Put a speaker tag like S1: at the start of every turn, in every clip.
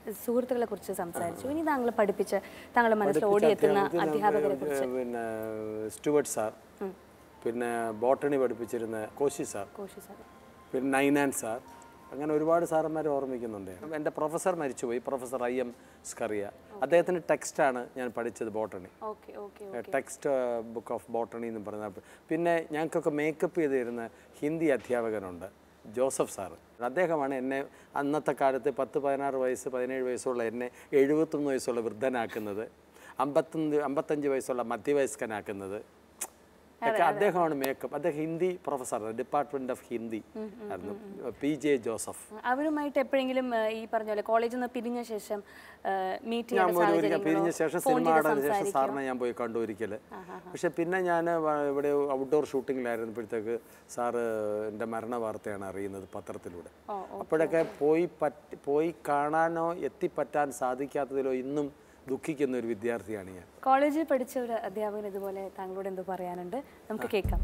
S1: സുഹൃത്തുക്കളെ കുറിച്ച് സംസാരിച്ചു ഇനി താങ്കൾ പഠിപ്പിച്ച താങ്കളുടെ മനസ്സിൽ ഓടിയെത്തുന്ന അധ്യാപകരെ കുറിച്ച്
S2: പിന്നെ സ്റ്റുവർട്ട് സാർ പിന്നെ ബോട്ടണി പഠിപ്പിച്ചിരുന്ന കോശി സാർ
S1: കോശി സാർ
S2: പിന്നെ നൈനാൻ സാർ അങ്ങനെ ഒരുപാട് സാറന്മാരെ ഓർമ്മിക്കുന്നുണ്ട് എൻ്റെ പ്രൊഫസർ മരിച്ചുപോയി പ്രൊഫസർ ഐ എം സ്കറിയ അദ്ദേഹത്തിൻ്റെ ടെക്സ്റ്റാണ് ഞാൻ പഠിച്ചത് botany
S1: okay okay
S2: text book of botany എന്ന് പറഞ്ഞ പിന്നെ ഞങ്ങൾക്കൊക്കെ മേക്കപ്പ് ചെയ്ത് തരുന്ന ഹിന്ദി അധ്യാപകനുണ്ട് ജോസഫ് സാറ് അദ്ദേഹമാണ് എന്നെ അന്നത്തെ കാലത്ത് പത്ത് പതിനാറ് വയസ്സ് പതിനേഴ് വയസ്സുള്ള എന്നെ എഴുപത്തൊന്ന് വയസ്സുള്ള വൃദ്ധനാക്കുന്നത് അമ്പത്തഞ്ച് അമ്പത്തഞ്ച് വയസ്സുള്ള മധ്യവയസ്കനാക്കുന്നത് ഒക്കെ അദ്ദേഹമാണ് മേക്കപ്പ് അദ്ദേഹം ഹിന്ദി പ്രൊഫസറാണ് ഡിപ്പാർട്ട്മെന്റ് ഓഫ് ഹിന്ദി ആയിരുന്നു പി ജെ ജോസഫ്
S1: അവരുമായിട്ട് എപ്പോഴെങ്കിലും ഏഹ്, ഈ പറഞ്ഞ പോലെ കോളേജിൽ നിന്ന് പിരിഞ്ഞ ശേഷം മീറ്റ്
S2: ഞാൻ
S1: ചെയ്യുന്ന
S2: ഒരു ഒരിക്കൽ പിരിഞ്ഞ
S1: സാഹചര്യങ്ങളോ
S2: ശേഷം
S1: ഫോൺ
S2: സിനിമ
S1: ചെയ്ത്
S2: കാണാൻ ശേഷം
S1: സംസാരിക്കോ
S2: സാറിനെ ഞാൻ പോയി കണ്ടു ഒരിക്കൽ പക്ഷെ പിന്നെ ഞാൻ ഇവിടെ ഔട്ട്ഡോർ ഷൂട്ടിങ്ങിലായിരുന്നപ്പോഴത്തേക്ക് സാറ് എൻ്റെ മരണ വാർത്തയാണ് അറിയുന്നത് പത്രത്തിലൂടെ അപ്പോഴൊക്കെ പോയി പറ്റി പോയി കാണാനോ എത്തിപ്പറ്റാൻ സാധിക്കാത്തതിലോ ഇന്നും ദുഃഖിക്കുന്ന ഒരു വിദ്യാർത്ഥിയാണ് ഞാൻ
S1: കോളേജിൽ പഠിച്ച ഒരു അധ്യാപകൻ ഇതുപോലെ താങ്കളോട് എന്തോ പറയാനുണ്ട് നമുക്ക് കേൾക്കാം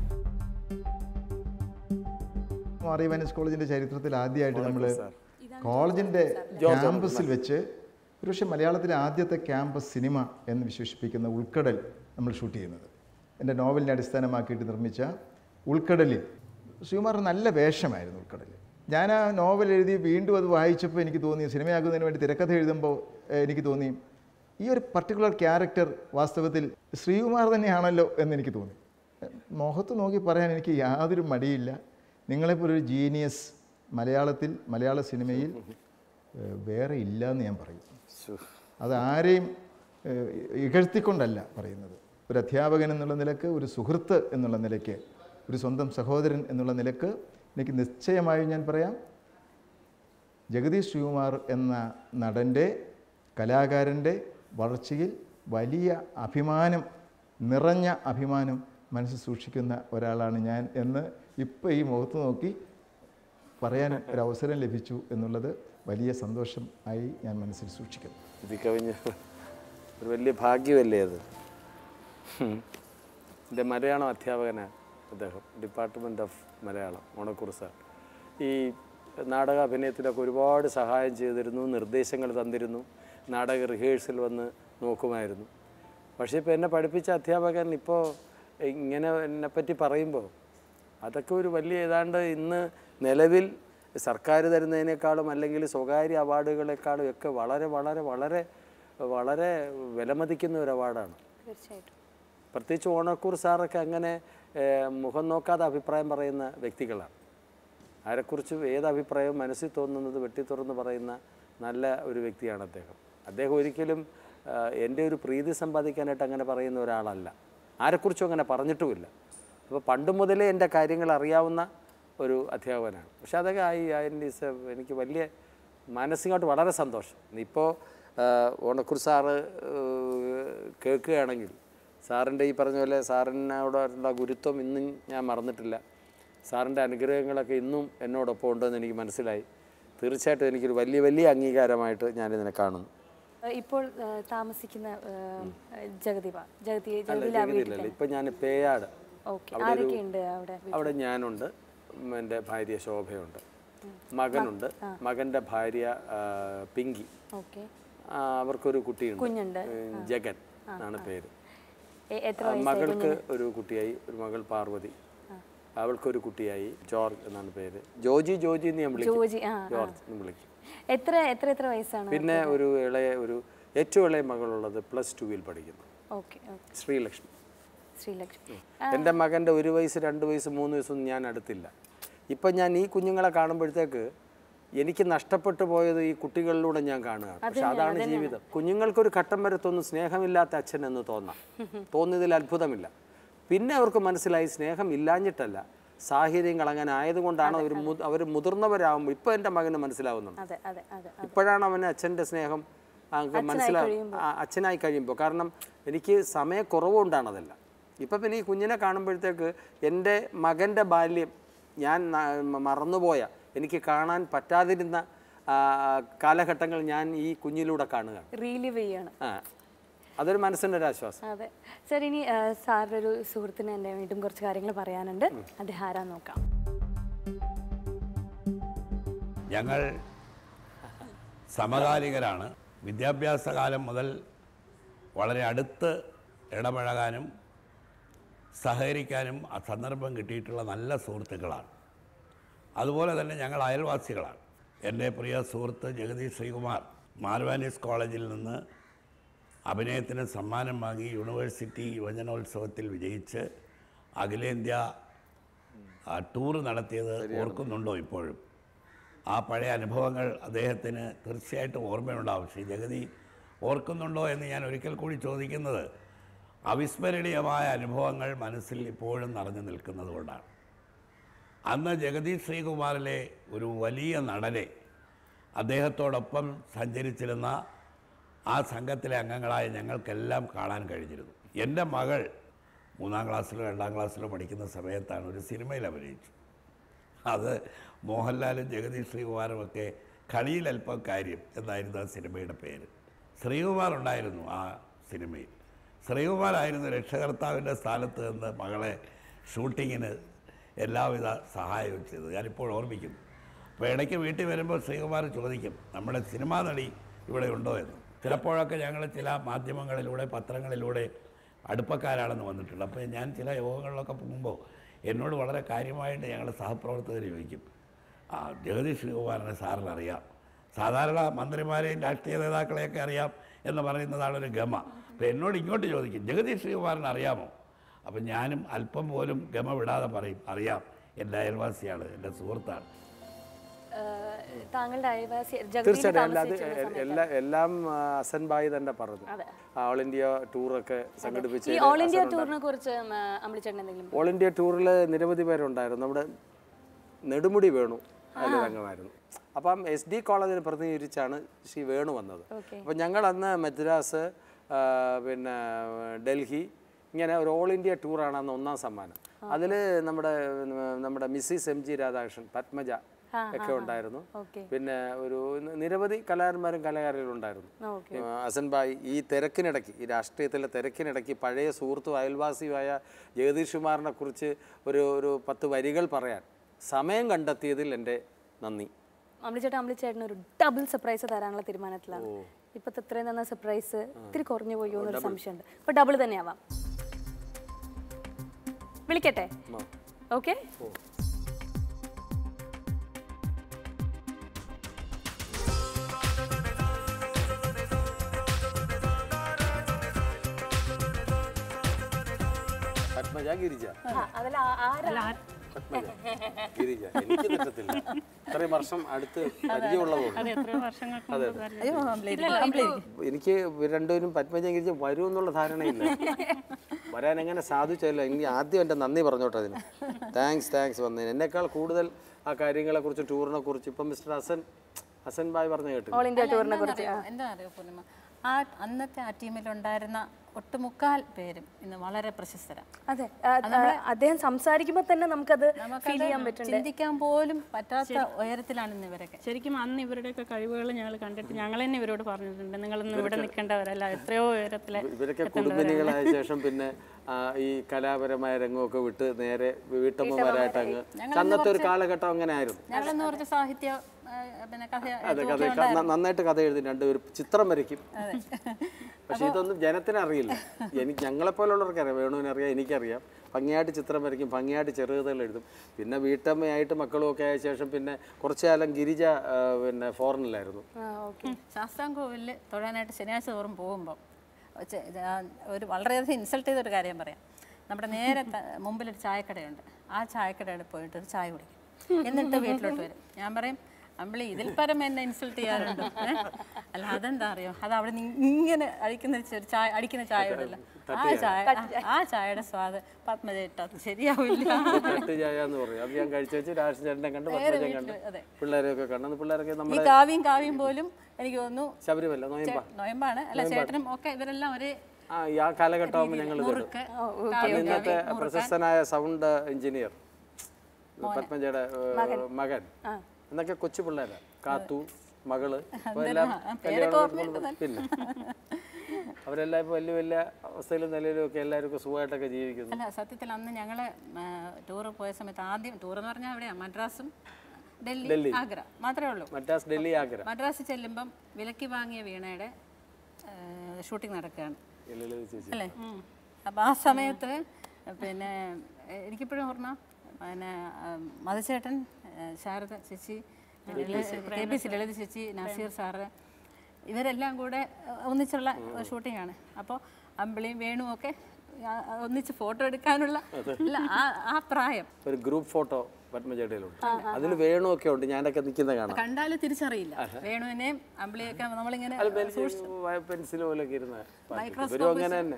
S3: മാറി വൈനസ് കോളേജിന്റെ ചരിത്രത്തിൽ ആദ്യമായിട്ട് നമ്മൾ കോളേജിന്റെ ക്യാമ്പസിൽ വെച്ച് ഒരുപക്ഷെ മലയാളത്തിലെ ആദ്യത്തെ ക്യാമ്പസ് സിനിമ എന്ന് വിശേഷിപ്പിക്കുന്ന ഉൾക്കടൽ നമ്മൾ ഷൂട്ട് ചെയ്യുന്നത് എൻ്റെ നോവലിനെ അടിസ്ഥാനമാക്കിയിട്ട് നിർമ്മിച്ച ഉൾക്കടലിൽ ശ്രീകുമാർ നല്ല വേഷമായിരുന്നു ഉൾക്കടലിൽ ഞാൻ ആ നോവൽ എഴുതി വീണ്ടും അത് വായിച്ചപ്പോൾ എനിക്ക് തോന്നി സിനിമയാക്കുന്നതിന് വേണ്ടി തിരക്കഥ എഴുതുമ്പോൾ ഏഹ്, എനിക്ക് തോന്നി ഈ ഒരു പർട്ടിക്കുലർ ക്യാരക്ടർ വാസ്തവത്തിൽ ശ്രീകുമാർ തന്നെയാണല്ലോ എന്ന് എനിക്ക് തോന്നി മുഖത്ത് നോക്കി പറയാൻ എനിക്ക് യാതൊരു മടിയില്ല നിങ്ങളെപ്പോലൊരു ജീനിയസ് മലയാളത്തിൽ മലയാള സിനിമയിൽ ഏഹ്, വേറെ ഇല്ല എന്ന് ഞാൻ പറയും അത് ആരെയും ഏഹ്, ഇകഴ്ത്തിക്കൊണ്ടല്ല പറയുന്നത് ഒരു അധ്യാപകൻ എന്നുള്ള നിലക്ക് ഒരു സുഹൃത്ത് എന്നുള്ള നിലയ്ക്ക് ഒരു സ്വന്തം സഹോദരൻ എന്നുള്ള നിലക്ക് എനിക്ക് നിശ്ചയമായും ഞാൻ പറയാം ജഗദീഷ് ശ്രീകുമാർ എന്ന നടൻ്റെ കലാകാരൻ്റെ വളർച്ചയിൽ വലിയ അഭിമാനം നിറഞ്ഞ അഭിമാനം മനസ്സിൽ സൂക്ഷിക്കുന്ന ഒരാളാണ് ഞാൻ എന്ന് ഇപ്പോൾ ഈ മുഖത്ത് നോക്കി പറയാൻ ഒരു അവസരം ലഭിച്ചു എന്നുള്ളത് വലിയ സന്തോഷം ആയി ഞാൻ മനസ്സിൽ സൂക്ഷിക്കുന്നു
S2: ഇത് കവിഞ്ഞ ഒരു വലിയ ഭാഗ്യമല്ലേ അത് ഹും. എൻ്റെ മലയാളം അധ്യാപകനാണ് അദ്ദേഹം department of Malayalam Onakkoor sir ഈ നാടക അഭിനയത്തിലൊക്കെ ഒരുപാട് സഹായം ചെയ്തിരുന്നു നിർദ്ദേശങ്ങൾ തന്നിരുന്നു നാടക റിഹേഴ്സൽ വന്ന് നോക്കുമായിരുന്നു പക്ഷേ ഇപ്പോൾ എന്നെ പഠിപ്പിച്ച അധ്യാപകൻ ഇപ്പോൾ ഇങ്ങനെ എന്നെപ്പറ്റി പറയുമ്പോൾ അതൊക്കെ ഒരു വലിയ ഏതാണ്ട് ഇന്ന് നിലവിൽ സർക്കാർ തരുന്നതിനേക്കാളും അല്ലെങ്കിൽ സ്വകാര്യ അവാർഡുകളെക്കാളും ഒക്കെ വളരെ വളരെ വളരെ വളരെ വിലമതിക്കുന്ന ഒരു അവാർഡാണ്
S1: തീർച്ചയായിട്ടും
S2: പ്രത്യേകിച്ച് ഓണക്കൂർ സാറൊക്കെ അങ്ങനെ ഏഹ്, മുഖം നോക്കാതെ അഭിപ്രായം പറയുന്ന വ്യക്തികളാണ് ആരെക്കുറിച്ച് ഏത് അഭിപ്രായവും മനസ്സിൽ തോന്നുന്നത് വെട്ടി തുറന്ന് പറയുന്ന നല്ല ഒരു വ്യക്തിയാണ് അദ്ദേഹം അദ്ദേഹം ഒരിക്കലും ആഹ്, എൻ്റെ ഒരു പ്രീതി സമ്പാദിക്കാനായിട്ട് അങ്ങനെ പറയുന്ന ഒരാളല്ല ആരെക്കുറിച്ചും അങ്ങനെ പറഞ്ഞിട്ടുമില്ല അപ്പോൾ പണ്ട് മുതലേ എൻ്റെ കാര്യങ്ങൾ അറിയാവുന്ന ഒരു അധ്യാപകനാണ് പക്ഷെ അതൊക്കെ ആയി അതിൻ്റെ എനിക്ക് വലിയ മാനസികമായിട്ട് വളരെ സന്തോഷം ഇപ്പോൾ ഓണക്കൂർ സാറ് ഏഹ്, കേൾക്കുകയാണെങ്കിൽ സാറിൻ്റെ ഈ പറഞ്ഞ പോലെ സാറിനോടുള്ള ഗുരുത്വം ഇന്നും ഞാൻ മറന്നിട്ടില്ല സാറിൻ്റെ അനുഗ്രഹങ്ങളൊക്കെ ഇന്നും എന്നോടൊപ്പം ഉണ്ടെന്ന് എനിക്ക് മനസ്സിലായി തീർച്ചയായിട്ടും എനിക്കൊരു വലിയ വലിയ അംഗീകാരമായിട്ട് ഞാനിതിനെ കാണുന്നു
S1: ഏഹ് ഇപ്പോൾ ഏഹ് താമസിക്കുന്ന ഏഹ് ജഗദീപ ജഗതി
S2: അല്ല
S1: ജഗതിയിൽ ആ
S2: ജഗതിയിലല്ല
S1: വീട്ടിൽ
S2: ഇപ്പം ഞാൻ പേയാട്
S1: ഓക്കെ ആരൊക്കെയുണ്ട് അവിടെ
S2: അവിടെ ഞാനുണ്ട് ഉം, എൻ്റെ ഭാര്യ ശോഭയുണ്ട് മകനുണ്ട് മകൻ്റെ ഭാര്യ ആ, പിങ്കി
S1: ഓക്കെ
S2: ആ, അവർക്കൊരു കുട്ടിയുണ്ട്
S1: കുഞ്ഞുണ്ട്
S2: ഉം, ജഗൻ എന്നാണ് പേര്
S1: എ- എത്ര
S2: ആ,
S1: വയസ്സായി
S2: മകൾക്ക് ഒരു കുട്ടിയായി ഒരു മകൾ പാർവതി അവൾക്കൊരു കുട്ടിയായി ജോർജ് എന്നാണ് പേര് ജോജി ജോജി എന്ന് ഞാൻ വിളിക്കും
S1: ജോജി ആ
S2: ജോർജ് എന്ന് വിളിക്കും
S1: എത്ര എത്ര എത്ര വയസ്സാണ്
S2: പിന്നെ ഒരു ഇളയ ഒരു ഏറ്റവും ഇളയ മകളുള്ളത് പ്ലസ് ടുവിൽ പഠിക്കുന്നു
S1: ഓക്കെ ഓക്കെ
S2: ശ്രീലക്ഷ്മി
S1: ശ്രീലക്ഷ്മി
S2: എൻ്റെ മകൻ്റെ ഒരു വയസ്സ് രണ്ട് വയസ്സ് മൂന്ന് വയസ്സൊന്നും ഞാൻ അടുത്തില്ല ഇപ്പം ഞാൻ ഈ കുഞ്ഞുങ്ങളെ കാണുമ്പോഴത്തേക്ക് എനിക്ക് നഷ്ടപ്പെട്ടു പോയത് ഈ കുട്ടികളിലൂടെ ഞാൻ കാണുകയാണ് പക്ഷെ അതാണ് ജീവിതം കുഞ്ഞുങ്ങൾക്കൊരു ഘട്ടം വരെ തോന്നും സ്നേഹമില്ലാത്ത അച്ഛൻ എന്ന് തോന്നാം തോന്നിയതിൽ അത്ഭുതമില്ല പിന്നെ അവർക്ക് മനസ്സിലായി സ്നേഹം ഇല്ലാഞ്ഞിട്ടല്ല സാഹചര്യങ്ങൾ അങ്ങനെ ആയതുകൊണ്ടാണ് അവർ അവർ മുതിർന്നവരാകുമ്പോൾ ഇപ്പം എൻ്റെ മകന് മനസ്സിലാവുന്നുണ്ട്
S1: അതെ അതെ അതെ
S2: ഇപ്പോഴാണ് അവന് അച്ഛൻ്റെ സ്നേഹം മനസ്സിലാവും അച്ഛനായി കഴിയുമ്പോൾ കാരണം എനിക്ക് സമയക്കുറവുകൊണ്ടാണ് അതല്ല ഇപ്പം പിന്നെ ഈ കുഞ്ഞിനെ കാണുമ്പോഴത്തേക്ക് എൻ്റെ മകൻ്റെ ബാല്യം ഞാൻ ന- മറന്നുപോയ എനിക്ക് കാണാൻ പറ്റാതിരുന്ന ആ, കാലഘട്ടങ്ങൾ ഞാൻ ഈ കുഞ്ഞിലൂടെ കാണുകയാണ്
S1: റീലിവ് ചെയ്യാണ്
S2: ആ അതൊരു മനസ്സിൻ്റെ ഒരു ആശ്വാസം
S1: അതെ സാർ ഇനി ആ, സാറിൻ്റെ ഒരു സുഹൃത്തിന് എൻ്റെ വീണ്ടും കുറച്ച് കാര്യങ്ങൾ പറയാനുണ്ട് അദ്ദേഹം ആരാ നോക്കാം
S4: ഞങ്ങൾ സമകാലികരാണ് വിദ്യാഭ്യാസ കാലം മുതൽ വളരെ അടുത്ത് ഇടപഴകാനും സഹകരിക്കാനും ആ സന്ദർഭം കിട്ടിയിട്ടുള്ള നല്ല സുഹൃത്തുക്കളാണ് അതുപോലെ തന്നെ ഞങ്ങൾ അയൽവാസികളാണ് എൻ്റെ പ്രിയ സുഹൃത്ത് ജഗദീഷ് ശ്രീകുമാർ മാർവാനീസ് കോളേജിൽ നിന്ന് അഭിനയത്തിന് സമ്മാനം വാങ്ങി യൂണിവേഴ്സിറ്റി യുവജനോത്സവത്തിൽ വിജയിച്ച് അഖിലേന്ത്യാ ആ, ടൂർ നടത്തിയത് ഓർക്കുന്നുണ്ടോ ഇപ്പോഴും ആ പഴയ അനുഭവങ്ങൾ അദ്ദേഹത്തിന് തീർച്ചയായിട്ടും ഓർമ്മയുണ്ടാവും ശ്രീ ജഗതി ഓർക്കുന്നുണ്ടോ എന്ന് ഞാൻ ഒരിക്കൽ കൂടി ചോദിക്കുന്നത് അവിസ്മരണീയമായ അനുഭവങ്ങൾ മനസ്സിൽ ഇപ്പോഴും നിറഞ്ഞു നിൽക്കുന്നത് കൊണ്ടാണ് അന്ന് ജഗദീഷ് ശ്രീകുമാറിലെ ഒരു വലിയ നടനെ അദ്ദേഹത്തോടൊപ്പം സഞ്ചരിച്ചിരുന്ന ആ സംഘത്തിലെ അംഗങ്ങളായ ഞങ്ങൾക്കെല്ലാം കാണാൻ കഴിഞ്ഞിരുന്നു എൻ്റെ മകൾ മൂന്നാം ക്ലാസ്സിലോ രണ്ടാം ക്ലാസ്സിലോ പഠിക്കുന്ന സമയത്താണ് ഒരു സിനിമയിൽ അഭിനയിച്ചു അത് മോഹൻലാലും ജഗദീഷ് ശ്രീകുമാറും ഒക്കെ കളിയിൽ അല്പം കാര്യം എന്നായിരുന്നു ആ സിനിമയുടെ പേര് ശ്രീകുമാർ ഉണ്ടായിരുന്നു ആ സിനിമയിൽ ശ്രീകുമാറായിരുന്നു രക്ഷകർത്താവിൻ്റെ സ്ഥാനത്ത് നിന്ന് മകളെ ഷൂട്ടിങ്ങിന് എല്ലാവിധ സഹായവും ചെയ്തത് ഞാനിപ്പോൾ ഓർമ്മിക്കും അപ്പോൾ ഇടയ്ക്ക് വീട്ടിൽ വരുമ്പോൾ ശ്രീകുമാർ ചോദിക്കും നമ്മുടെ സിനിമാ നടി ഇവിടെ ഉണ്ടോ എന്ന് ചിലപ്പോഴൊക്കെ ഞങ്ങൾ ചില മാധ്യമങ്ങളിലൂടെ പത്രങ്ങളിലൂടെ അടുപ്പക്കാരാണെന്ന് വന്നിട്ടുണ്ട് അപ്പോൾ ഞാൻ ചില യോഗങ്ങളിലൊക്കെ പോകുമ്പോൾ എന്നോട് വളരെ കാര്യമായിട്ട് ഞങ്ങളുടെ സഹപ്രവർത്തകർ ചോദിക്കും ആ ജഗദീഷ് ശ്രീകുമാറിനെ സാറിന് അറിയാം സാധാരണ മന്ത്രിമാരെയും രാഷ്ട്രീയ നേതാക്കളെയൊക്കെ അറിയാം എന്ന് പറയുന്നതാണ് ഒരു ഗമ അപ്പോൾ എന്നോട് ഇങ്ങോട്ട് ചോദിക്കും ജഗദീഷ് ശ്രീകുമാറിനെ അറിയാമോ അപ്പം ഞാനും അല്പം പോലും ഗമ വിടാതെ പറയും അറിയാം എൻ്റെ അയൽവാസിയാണ് എൻ്റെ സുഹൃത്താണ്
S1: ഏഹ് താങ്കളുടെ അയൽവാസി ജഗദീഷ്
S2: തീർച്ചയായിട്ടും അല്ല അത്
S1: താമസിച്ചിരുന്ന സമയത്ത്
S2: എല്ലാ എല്ലാം ആ, ഹസൻ ബായി തന്നെ പറഞ്ഞു
S1: അതെ.
S2: ഓൾ ഇന്ത്യ ടൂറൊക്കെ സംഘടിപ്പിച്ച്
S1: ഈ ഓൾ ഇന്ത്യ ടൂറിനെ കുറിച്ച് അമ്പിളിച്ചേട്ടൻ എന്തെങ്കിലും
S2: ഓൾ ഇന്ത്യ ടൂറിൽ നിരവധി പേരുണ്ടായിരുന്നു നമ്മുടെ നെടുമുടി വേണു അതിലൊരംഗമായിരുന്നു അപ്പം എസ് ഡി കോളേജിനെ പ്രതിനിധീകരിച്ചാണ് ശ്രീ വേണു വന്നത്
S1: ഓക്കെ
S2: അപ്പം ഞങ്ങൾ അന്ന് മദ്രാസ് ആ, പിന്നെ ഡൽഹി ഇങ്ങനെ ഒരു ഓൾ ഇന്ത്യ ടൂറാണ് അന്ന് ഒന്നാം സമ്മാനം അതിൽ നമ്മുടെ ഉം, നമ്മുടെ Mrs M G Radhakrishnan Padmaja ഒക്കെ ഉണ്ടായിരുന്നു
S1: ഓക്കെ
S2: പിന്നെ ഒരു നിരവധി കലാകാരന്മാരും കലാകാരികളും ഉണ്ടായിരുന്നു
S1: ഓക്കെ
S2: ആ, ഹസൻ ഭായ് ഈ തിരക്കിനിടയ്ക്ക് ഈ രാഷ്ട്രീയത്തിലെ തിരക്കിനിടയ്ക്ക് പഴയ സുഹൃത്തും അയൽവാസിയുമായ ജഗദീഷ് കുമാറിനെ കുറിച്ച് ഒരു ഒരു പത്ത് വരികൾ പറയാൻ സമയം കണ്ടെത്തിയതിൽ എൻ്റെ നന്ദി
S1: അമ്പിളിച്ചേട്ടൻ അമ്പിളിച്ചേട്ടൻ ഒരു ഡബിൾ സർപ്രൈസ് തരാനുള്ള തീരുമാനത്തിലാണ് ഇപ്പത്തെ ഇത്രയും തന്ന സർപ്രൈസ് ഇത്തിരി കുറഞ്ഞു പോയോ എന്നൊരു സംശയമുണ്ട് അപ്പൊ ഡബിൾ തന്നെയാവാം വിളിക്കട്ടെ ഓക്കെ
S2: പത്മജ ഗിരിജ
S1: അതിൽ ആരാ
S2: പത്മജ ഗിരിജ എനിക്ക് തെറ്റത്തില്ല ഇത്രയും വർഷം അടുത്ത് പരിചയമുള്ളതുകൊണ്ട് എനിക്ക് രണ്ടുപേരും പത്മജ ഗിരിജ വരും എന്നുള്ള ധാരണയില്ല വരാൻ എങ്ങനെ സാധിച്ചല്ലോ എനിക്ക് ആദ്യം എൻ്റെ നന്ദി പറഞ്ഞോട്ടെ അതിന് താങ്ക്സ് താങ്ക്സ് വന്നതിന് എന്നെക്കാൾ കൂടുതൽ ആ കാര്യങ്ങളെക്കുറിച്ച് ടൂറിനെ കുറിച്ച് ഇപ്പം മിസ്റ്റർ ഹസൻ ഹസൻ ബായ് പറഞ്ഞു കേട്ടു
S1: ഓൾ ഇന്ത്യ ടൂറിനെ കുറിച്ച്
S5: എന്താ എന്താ അറിയോ പൂർണിമ ആ അന്നത്തെ ആ ടീമിലുണ്ടായിരുന്ന ഒട്ടുമുക്കാൽ പേരും ഇന്ന് വളരെ പ്രശസ്തരാണ്
S1: അതെ ആ, ആ, അദ്ദേഹം സംസാരിക്കുമ്പോൾ തന്നെ നമുക്കത് ഫീൽ ചെയ്യാൻ പറ്റുന്നുണ്ട്
S5: ചിന്തിക്കാൻ പോലും പറ്റാത്ത ഉയരത്തിലാണ് ഇന്ന് ഇവരൊക്കെ
S6: ശരിക്കും അന്ന് ഇവരുടെയൊക്കെ കഴിവുകൾ ഞങ്ങൾ കണ്ടിട്ട് ഞങ്ങൾ തന്നെ ഇവരോട് പറഞ്ഞിട്ടുണ്ട് നിങ്ങളൊന്നും ഇവിടെ നിൽക്കേണ്ടവരല്ല എത്രയോ ഉയരത്തിലെ
S2: ഇവരൊക്കെ കുടുംബിനികളായ ശേഷം പിന്നെ ആ, ഈ കലാപരമായ രംഗമൊക്കെ വിട്ട് നേരെ വീട്ടമ്മമാരായിട്ട് അങ്ങ് അന്നത്തെ ഒരു കാലഘട്ടം അങ്ങനെ ആയിരുന്നു
S5: ഞങ്ങളെന്ന് കുറച്ച് സാഹിത്യ ആ, പിന്നെ കഥ
S2: അതെ കഥ ക- നന്നായിട്ട് കഥ എഴുതി രണ്ടുപേരും ചിത്രം വരയ്ക്കും പക്ഷെ ഇതൊന്നും ജനത്തിന് അറിയില്ല എനിക്ക് ഞങ്ങളെപ്പോലുള്ളവർക്ക് അറിയാം വേണുവിന് അറിയാം എനിക്കറിയാം ഭംഗിയായിട്ട് ചിത്രം വരയ്ക്കും ഭംഗിയായിട്ട് ചെറുകഥകൾ എഴുതും പിന്നെ വീട്ടമ്മയായിട്ട് മക്കളും ഒക്കെ ആയ ശേഷം പിന്നെ കുറച്ചു കാലം ഗിരിജ ആ, പിന്നെ ഫോറിനിലായിരുന്നു
S1: ആ ഓക്കെ
S5: ശാസ്താംകോവിലിൽ തൊഴാനായിട്ട് ശനിയാഴ്ച തോറും പോകുമ്പോൾ ചെ- ആ, ഒരു വളരെയധികം ഇൻസൾട്ട് ചെയ്തൊരു കാര്യം പറയാം നമ്മുടെ നേരെ ത- മുമ്പിലൊരു ചായക്കടയുണ്ട് ആ ചായക്കടയിൽ പോയിട്ട് ഒരു ചായ കുടിക്കും എന്നിട്ട് വീട്ടിലോട്ട് വരും ഞാൻ പറയും അമ്പിളി ഇതിൽ പരം എന്നെ ഇൻസൾട്ട് ചെയ്യാറുണ്ട് ഏ? അല്ല അതെന്താ അറിയോ അത് അവിടെ നിന്ന് ഇങ്ങനെ അടിക്കുന്ന ഒരു ചായ അടിക്കുന്ന ചായ ഉണ്ടല്ലോ ആ ചായ ആ- ആ ചായയുടെ സ്വാദ് പത്മജ ഇട്ടത് ശരിയാവില്ല
S2: തട്ട് ചായ എന്ന് പറയും അത് ഞാൻ കഴിച്ചു വെച്ച് രാഷ്ട്രീയ ചേട്ടനെ കണ്ട് പത്മജൻ കണ്ട്
S5: അതെ.
S2: പിള്ളേരെയൊക്കെ കണ്ടു പിള്ളേരൊക്കെ
S5: ഈ
S2: നമ്മുടെ
S5: കാവ്യം കാവ്യം പോലും എനിക്ക് തോന്നുന്നു
S2: ശബരിമല നോയമ്പ
S5: ചേ- നോയമ്പാണ് അല്ല ചേട്ടനും ഒക്കെ ഇവരെല്ലാം ഒരേ
S2: ആ ഈ ആ കാലഘട്ടമാകുമ്പോൾ ഞങ്ങൾ കേട്ടു
S5: മുറുക്ക്
S2: അന്ന് ഇന്നത്തെ പ്രശസ്തനായ സൗണ്ട് എഞ്ചിനീയർ പത്മജയുടെ ഏഹ്, മകൻ എന്നൊക്കെ കൊച്ചു പിള്ളേരാ കാത്തു മകള് ഇപ്പൊ എല്ലാം കല്യാണം കഴിക്കുമ്പോൾ പിന്നെ അവരെല്ലാം ഇപ്പൊ വലിയ വലിയ അവസ്ഥയിലും നിലയിലും ഒക്കെ എല്ലാവരും സുഖമായിട്ടൊക്കെ ജീവിക്കുന്നു
S5: അല്ല സത്യത്തിൽ അന്ന് ഞങ്ങൾ ടൂറ് പോയ സമയത്ത് ആദ്യം ടൂർ എന്ന് പറഞ്ഞാൽ എവിടെയാണ് മദ്രാസും ഡൽഹി ആഗ്ര മാത്രമേ ഉള്ളൂ
S2: മദ്രാസ് ഡൽഹി ആഗ്ര
S5: മദ്രാസ് ചെല്ലുമ്പം വിലക്ക് വാങ്ങിയ വീണയുടെ ഷൂട്ടിംഗ് നടക്കുകയാണ്
S2: ലളിത ചേച്ചി
S5: അല്ലേ അപ്പം ആ സമയത്ത് പിന്നെ എ- എനിക്കിപ്പോഴും ഓർമ്മ പിന്നെ ഉം, മധുചേട്ടൻ ഏ, ശാരദ ചേച്ചി കെ പി സി ലളിത ചേച്ചി നസീർ സാറ് ഇവരെല്ലാം കൂടെ ഏ, ഒന്നിച്ചുള്ള ഷൂട്ടിംഗ് ആണ് അപ്പോൾ അമ്പിളിയും വേണുവും ഒക്കെ ആ, ഒന്നിച്ച് ഫോട്ടോ എടുക്കാനുള്ള ഇല്ല, ആ ആ പ്രായം
S2: ഒരു ഗ്രൂപ്പ് ഫോട്ടോ പത്മചേട്ടയിലുണ്ട് അതിൽ വേണുമൊക്കെ ഉണ്ട് ഞാനൊക്കെ നിൽക്കുന്ന കാണാം
S5: കണ്ടാലും തിരിച്ചറിയില്ല വേണുവിനെയും അമ്പിളിയൊക്കെ നമ്മളിങ്ങനെ
S2: പെൻസിൽ പോലൊക്കെ ഇരുന്ന ഇവരും അങ്ങനെ തന്നെ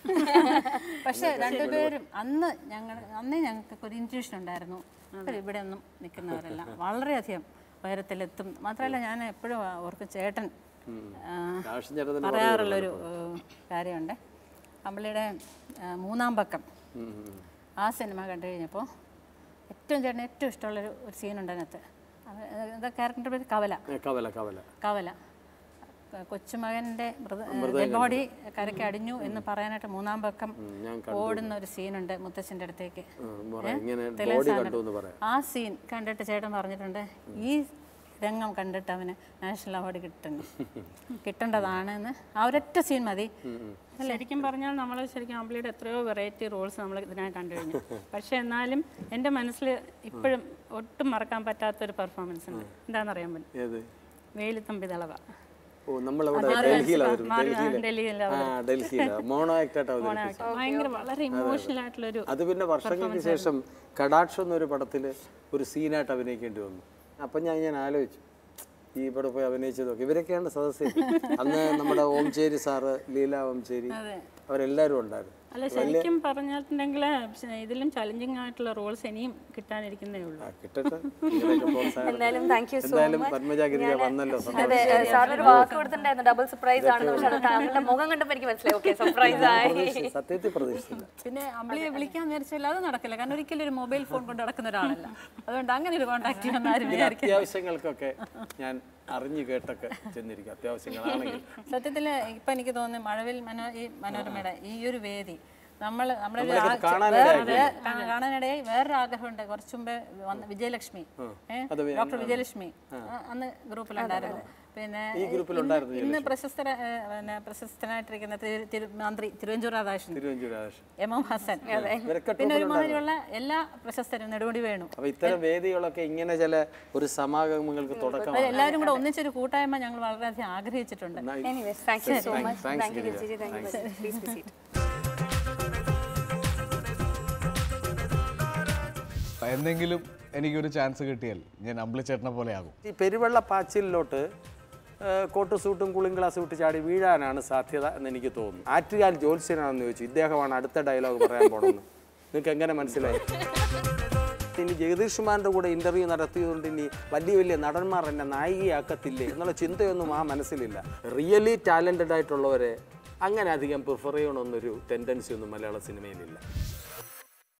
S5: പക്ഷെ രണ്ടുപേരും അന്ന് ഞങ്ങൾ അന്നേ ഞങ്ങൾക്ക് ഒരു ഇൻറ്റ്യൂഷൻ ഉണ്ടായിരുന്നു ഇവർ ഇവിടെ ഒന്നും നിൽക്കുന്നവരല്ല വളരെയധികം ഉയരത്തിലെത്തും മാത്രമല്ല ഞാൻ എപ്പോഴും ഓർക്കും ചേട്ടൻ ആ,
S2: രാഷ്ട്രീയ ചേട്ടൻ
S5: പറയാറുള്ളൊരു ഏഹ്, കാര്യമുണ്ട് അമ്പിളിയുടെ ആ, മൂന്നാം പക്കം ആ സിനിമ കണ്ടു കഴിഞ്ഞപ്പോൾ ഏറ്റവും ചേട്ടന് ഏറ്റവും ഇഷ്ടമുള്ളൊരു ഒരു സീനുണ്ട് അതിനകത്ത് അത് ക്യാരക്ടറിൻ്റെ പേര് കവല
S2: കവല കവല
S5: കവല ക- കൊച്ചുമകന്റെ ഡെഡ് ബോഡി കരയ്ക്ക് അടിഞ്ഞു എന്ന് പറയാനായിട്ട് മൂന്നാം പക്കം
S2: ഞാൻ
S5: ഓടുന്ന ഒരു സീനുണ്ട് മുത്തച്ഛൻ്റെ അടുത്തേക്ക്
S2: ഉം, പറയാം. ഇങ്ങനെ
S5: തെലുങ്ക്
S2: ബോഡി
S5: സാധനം.
S2: കണ്ടു എന്ന് പറയാം
S5: ആ സീൻ കണ്ടിട്ട് ചേട്ടൻ പറഞ്ഞിട്ടുണ്ട് ഈ രംഗം കണ്ടിട്ട് അവന് നാഷണൽ അവാർഡ് കിട്ടുന്നു കിട്ടേണ്ടതാണ് എന്ന് ആ ഒരൊറ്റ സീൻ മതി
S6: ശരിക്കും പറഞ്ഞാൽ നമ്മൾ ശരിക്കും അമ്പിളിയുടെ എത്രയോ വെറൈറ്റി റോൾസ് നമ്മൾ ഇതിനകം കണ്ടു കഴിഞ്ഞു പക്ഷെ എന്നാലും എൻ്റെ മനസ്സിൽ ഇപ്പോഴും ഒട്ടും മറക്കാൻ പറ്റാത്തൊരു പെർഫോമൻസ് ഉണ്ട് എന്താണെന്നറിയാൻ പറ്റും
S2: ഏത്
S6: വേലിത്തമ്പി ദളവ
S2: ഓ നമ്മളവിടെ ഡൽഹിയിലായിരുന്നു ഡൽഹിയിൽ
S6: ഡൽഹിയിൽ
S2: ആ ഡൽഹിയിലാ മോണോ ആക്ടായിട്ട് അവതരിപ്പിച്ചു
S6: ഭയങ്കര വളരെ ഇമോഷണൽ ആയിട്ടുള്ളൊരു
S2: അത് പിന്നെ വർഷങ്ങൾക്ക് ശേഷം കടാക്ഷം എന്നൊരു പടത്തിൽ ഒരു സീനായിട്ട് അഭിനയിക്കേണ്ടി വന്നു അപ്പം ഞാൻ ഞാൻ ആലോചിച്ചു ഈ ഇവിടെ പോയി അഭിനയിച്ചതൊക്കെ ഇവരൊക്കെയാണ് സദസ്സിൽ അന്ന് നമ്മുടെ ഓംചേരി സാറ് ലീല ഓംചേരി അവരെല്ലാവരും ഉണ്ടായിരുന്നു
S6: അല്ല ശരിക്കും പറഞ്ഞിട്ടുണ്ടെങ്കിൽ ഇതിലും ചലഞ്ചിങ് ആയിട്ടുള്ള റോൾസ് ഇനിയും കിട്ടാനിരിക്കുന്നേ ഉള്ളൂ
S2: ആ, കിട്ടട്ടെ ഇങ്ങനെയൊക്കെ പ്രോത്സാഹനം.
S1: എന്തായാലും താങ്ക് യു സോ
S2: എന്തായാലും പത്മജാഗിരിക വന്നല്ലോ
S1: അതെ സാറിന് ഒരു വാക്ക് കൊടുത്തിട്ടുണ്ടായിരുന്നു ഡബിൾ സർപ്രൈസ് ആണെന്ന് പക്ഷെ അത് താങ്കളുടെ മുഖം കണ്ടപ്പോൾ എനിക്ക് മനസ്സിലായി ഓക്കെ സർപ്രൈസ് ആയി
S2: പ്രതീക്ഷിച്ചു. സത്യത്തിൽ പ്രതീക്ഷിച്ചില്ല
S5: പിന്നെ അമ്പിളിയെ വിളിക്കാൻ വിചാരിച്ചാൽ അത് നടക്കില്ല കാരണം ഒരിക്കലും ഒരു മൊബൈൽ ഫോൺ കൊണ്ട് നടക്കുന്ന ഒരാളല്ല അതുകൊണ്ട് അങ്ങനെ ഒരു കോൺടാക്ട് ചെയ്യാൻ ആരും വിചാരിക്കും
S2: അത്യാവശ്യങ്ങൾക്കൊക്കെ ഞാൻ അറിഞ്ഞു കേട്ടൊക്കെ ചെന്നിരിക്കും അത്യാവശ്യങ്ങളാണെങ്കിൽ
S5: സത്യത്തിൽ ഇപ്പം എനിക്ക് തോന്നുന്നു മഴവിൽ മനോ ഈ മനോരമയുടെ ഈ ഒരു വേദി നമ്മൾ നമ്മുടെ ഒരു
S2: നമ്മളൊക്കെ
S5: ആ-
S2: കാണാനിടയായി.
S5: വേറെ- വേ- കാ- കാണാനിടയായി വേറൊരു ആഗ്രഹമുണ്ട് കുറച്ചു മുമ്പേ വന്ന വിജയലക്ഷ്മി ഏഹ് ഡോക്ടർ വിജയലക്ഷ്മി ആ, അന്ന് ഗ്രൂപ്പിലുണ്ടായിരുന്നു പിന്നെ
S2: ഈ ഗ്രൂപ്പിലുണ്ടായിരുന്നു
S5: ഇന്ന് പ്രശസ്ത പിന്നെ പ്രശസ്തനായിട്ടിരിക്കുന്ന തിരു- തിരു- മന്ത്രി തിരുവഞ്ചൂർ രാധാകൃഷ്ണൻ
S2: തിരുവഞ്ചൂർ രാധാകൃഷ്ണൻ
S5: എം എം ഹസൻ
S2: ഇവരൊക്കെ
S5: പിന്നെ ഒരുമാതിരിയുള്ള എല്ലാ പ്രശസ്തരും നെടുമുടി വേണു
S2: അപ്പൊ ഇത്തരം വേദികളൊക്കെ ഇങ്ങനെ ചില ഒരു സമാഗമങ്ങൾക്ക് തുടക്കം
S5: എല്ലാവരും കൂടെ ഒന്നിച്ചൊരു കൂട്ടായ്മ ഞങ്ങൾ വളരെയധികം ആഗ്രഹിച്ചിട്ടുണ്ട്
S1: anyways thank you so much
S2: Thanks,
S1: thank you
S2: Girija.
S1: ഗിരിജി thank you please be seat
S7: എന്തെങ്കിലും എനിക്കൊരു ചാൻസ് കിട്ടിയാൽ ഞാൻ അമ്പിളിച്ചേട്ടനെ പോലെ ആകും
S2: ഈ പെരുവെള്ള പാച്ചിലിലോട്ട് ഏഹ്, കോട്ട് സൂട്ടും കൂളിംഗ് ഗ്ലാസ് വിട്ട് ചാടി വീഴാനാണ് സാധ്യത എന്ന് എനിക്ക് തോന്നുന്നു ആറ്റുകാൽ ജ്യോത്സ്യനാണെന്ന് ചോദിച്ചു ഇദ്ദേഹമാണ് അടുത്ത ഡയലോഗ് പറയാൻ പോണെന്ന് നിങ്ങൾക്ക് എങ്ങനെ മനസ്സിലായി ഇനി ജഗദീഷ് കുമാറിൻ്റെ കൂടെ ഇൻ്റർവ്യൂ നടത്തിയതുകൊണ്ട് ഇനി വലിയ വലിയ നടന്മാർ എന്നെ നായികയാക്കത്തില്ലേ എന്നുള്ള ചിന്തയൊന്നും ആ മനസ്സിലില്ല റിയലി ടാലൻറ്റഡ് ആയിട്ടുള്ളവരെ അങ്ങനെ അധികം പ്രിഫർ ചെയ്യണമെന്നൊരു ടെൻഡൻസി ഒന്നും മലയാള സിനിമയിലില്ല